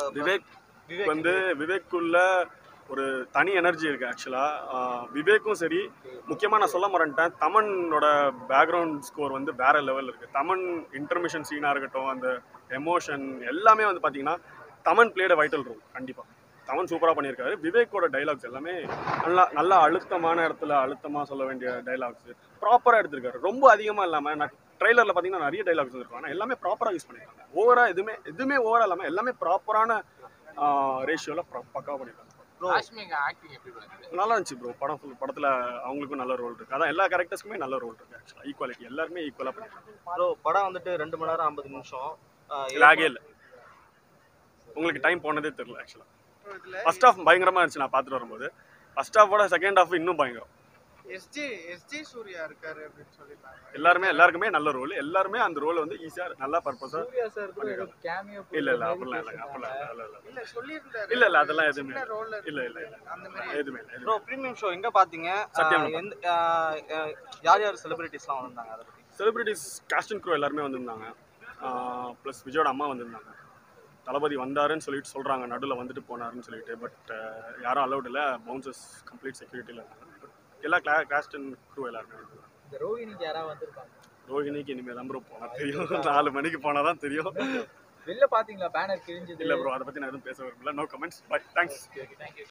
விவேக் விவேக் வந்து விவேக்குள்ள ஒரு தனி எனர்ஜி இருக்கு ஆக்சுவலாக விவேக்கும் சரி முக்கியமாக நான் சொல்ல மறந்துட்டேன் தமனோட பேக்ரவுண்ட் ஸ்கோர் வந்து வேற லெவல் இருக்கு தமன் இன்டர்மிஷன் சீனாக இருக்கட்டும் அந்த எமோஷன் எல்லாமே வந்து பார்த்தீங்கன்னா தமன் பிளேட வைட்டல் ரோல் கண்டிப்பாக தமன் சூப்பராக பண்ணியிருக்காரு விவேக்கோட டைலாக்ஸ் எல்லாமே நல்லா நல்லா அழுத்தமான இடத்துல அழுத்தமாக சொல்ல வேண்டிய டைலாக்ஸ் ப்ராப்பராக எடுத்திருக்காரு ரொம்ப அதிகமாக இல்லாமல் நான் ட்ரெய்லரில் பார்த்தீங்கன்னா நிறைய டைலாக்ஸ் இருக்கும் ஆனால் எல்லாமே ப்ராப்பராக யூஸ் பண்ணியிருக்காங்க ஓவராக எதுவுமே எதுவுமே ஓவராக இல்லாமல் எல்லாமே ப்ராப்பரான ரேஷியோவில் பக்காவாக பண்ணியிருக்காங்க காஷ்மீர் ஆக்டிங் எப்படி பண்ணுது நல்லா இருந்துச்சு ப்ரோ படம் full படத்தில் அவங்களுக்கும் நல்ல ரோல் இருக்கு அதான் எல்லா கேரக்டர்ஸ்க்குமே நல்ல ரோல் இருக்கு ஆக்சுவலாக ஈக்குவாலிட்டி எல்லாருமே ஈக்குவலாக பண்ணிருக்காங்க ப்ரோ படம் வந்துட்டு ரெண்டு மணி நேரம் ஐம்பது நிமிஷம் ஆஹ் லாகே இல்லை உங்களுக்கு டைம் போனதே தெரியல ஆக்சுவலாக ஃபர்ஸ்ட் ஹாஃப் பயங்கரமாக இருந்துச்சு நான் பார்த்துட்டு வரும்போது ஃபர்ஸ்ட் ஹாஃபோட செகண்ட் ஹாஃப் இன்னும் பயங்கரம் எஸ்ஜே எஸ்ஜே சூர்யா இருக்காரு அப்படின்னு சொல்லியிருந்தாங்க எல்லாருமே எல்லாருக்குமே நல்ல ரோல் எல்லாருமே அந்த ரோலை வந்து ஈஸியாக நல்லா பர்பஸாக சூர்யா சார் கூட ஏதோ கேமியோ இல்லை இல்லை அப்படிலாம் இல்லை அப்படிலாம் இல்லை இல்லை இல்லை இல்ல சொல்லியிருந்தாரு இல்ல, இல்ல, அதெல்லாம் எதுவுமே சின்ன ரோல்ல இல்லை இல்லை இல்லை அந்த மாதிரி எதுவுமே இல்லை ப்ரோ ப்ரீமியம் ஷோ எங்க பாத்தீங்க சத்யம் ஆஹ் எந்த ஆஹ் ஆஹ் யார் யார் செலிபிரிட்டிஸ்லாம் வந்தாங்க அதை பத்தி செலிபிரிட்டிஸ் காஸ்ட் அண்ட் க்ரூ எல்லாருமே வந்திருந்தாங்க ப்ளஸ் விஜயோட அம்மா வந்திருந்தாங்க தளபதி வந்தாருன்னு சொல்லிட்டு சொல்கிறாங்க நடுவில் வந்துட்டு போனாருன்னு சொல்லிட்டு பட் யாரும் அலௌட் இல்லை பவுன்சஸ் கம்ப்ளீட் செக்யூரிட்டியில் இருந்தாங்க But எல்லா கிளா காஸ்ட் அண்ட் க்ரூ எல்லாருமே வந்தாங்க இந்த ரோஹினிக்கு யாராவது வந்திருக்காங்க ரோஹினிக்கு இனிமேல் தான் ப்ரோ போனால் தெரியும் நாலு மணிக்கு போனால் தான் தெரியும் வெளில பாத்தீங்களா பேனர் கிழிஞ்சது இல்லை ப்ரோ அதை பற்றி நான் எதுவும் பேச விரும்பல no comments but thanks thank you